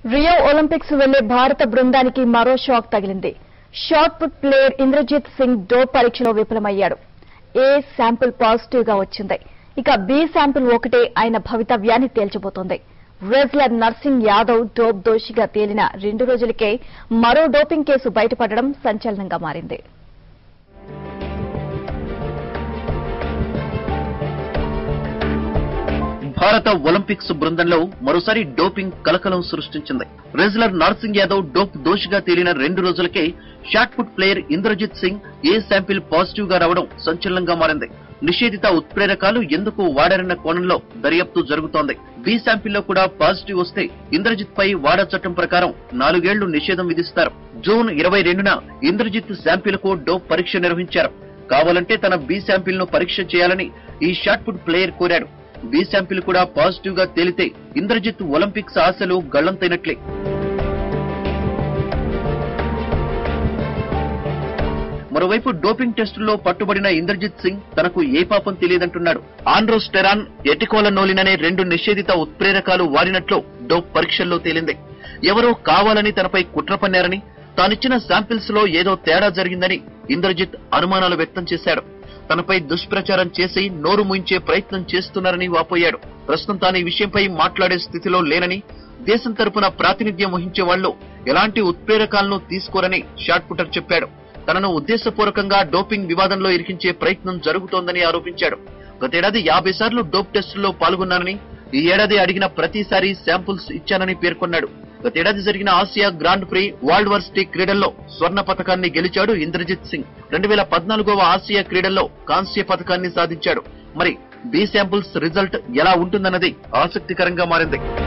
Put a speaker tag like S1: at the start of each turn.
S1: Rio Olympics వెళ్లే భారత బృందానికి మరో షాక్ తగిలింది shot put player Indrajit Singh dope పరీక్షలో విఫలమయ్యాడు ఏ శాంపిల్ పాజిటివ్ గా వచ్చింది ఇక బి శాంపిల్ ఒకటే ఆయన భవితవ్యాన్ని తేల్చబోతోంది రెజ్లర్ నర్సింగ్ యాదవ్ డోప్ దోషిగా తేలిన రెండు రోజులకే మరో డోపింగ్ కేసు బయటపడడం సంచలనంగా మారింది
S2: భారత ఒలింపిక్స్ బృందంలో మరోసారి డోపింగ్ కలకలం సృష్టించింది రెజ్లర్ నర్సింగ్ యాదవ్ డోప్ దోషిగా తేలిన రెండు రోజులకే shot put player Indrajit Singh A sample positive గా రావడం సంచలనంగా మారింది నిషేధిత ఉత్ప్రేరకాలు ఎందుకు వాడారన్న కోణంలో దర్యాప్తు జరుగుతోంది బి శాంపిల్లో కూడా పాజిటివ్ వస్తే ఇంద్రజిత్ పై వాడా చట్టం ప్రకారం నాలుగేళ్లు నిషేధం విధిస్తారు జూన్ ఇరవై రెండున ఇంద్రజిత్ శాంపిల్ కు డోప్ పరీక్ష నిర్వహించారు కావాలంటే తన బి శాంపిల్ ను పరీక్ష చేయాలని ఈ షాట్ పుట్ ప్లేయర్ కోరాడు బి శాంపిల్ కూడా పాజిటివ్ గా తేలితే ఇంద్రజిత్ ఒలింపిక్స్ ఆశలు గల్లంతైనట్లే మరోవైపు డోపింగ్ టెస్టుల్లో పట్టుబడిన ఇంద్రజిత్ సింగ్ తనకు ఏ పాపం తెలియదంటున్నాడు ఆండ్రోస్టెరాన్ ఎటికోలనోలిన్ అనే రెండు నిషేధిత ఉత్ప్రేరకాలు వాడినట్లు డోప్ పరీక్షల్లో తేలింది ఎవరో కావాలని తనపై కుట్ర పన్నారని తానిచ్చిన శాంపిల్స్ లో ఏదో తేడా జరిగిందని ఇంద్రజిత్ అనుమానాలు వ్యక్తం చేశాడు తనపై దుష్ప్రచారం చేసి నోరు ముయించే ప్రయత్నం చేస్తున్నారని వాపోయాడు ప్రస్తుతం తాను ఈ విషయంపై మాట్లాడే స్థితిలో లేనని దేశం తరపున ప్రాతినిధ్యం వహించే వాళ్ళు ఎలాంటి ఉత్ప్రేరకాలను తీసుకోరని షాట్ పుటర్ చెప్పాడు తనను ఉద్దేశపూర్వకంగా డోపింగ్ వివాదంలో ఇరికించే ప్రయత్నం జరుగుతోందని ఆరోపించాడు గతేడాది యాభై సార్లు డోప్ టెస్టుల్లో పాల్గొన్నానని ఈ ఏడాది అడిగిన ప్రతిసారి శాంపుల్స్ ఇచ్చానని పేర్కొన్నాడు గతేడాది జరిగిన Asia grand prix world క్రీడల్లో స్వర్ణ పథకాన్ని గెలిచాడు ఇంద్రజిత్ సింగ్ రెండు వేల పద్నాలుగవ ఆసియా క్రీడల్లో కాంస్య పథకాన్ని సాధించాడు మరి బి శాంపుల్స్ రిజల్ట్ ఎలా ఉంటుందన్నది ఆసక్తికరంగా మారింది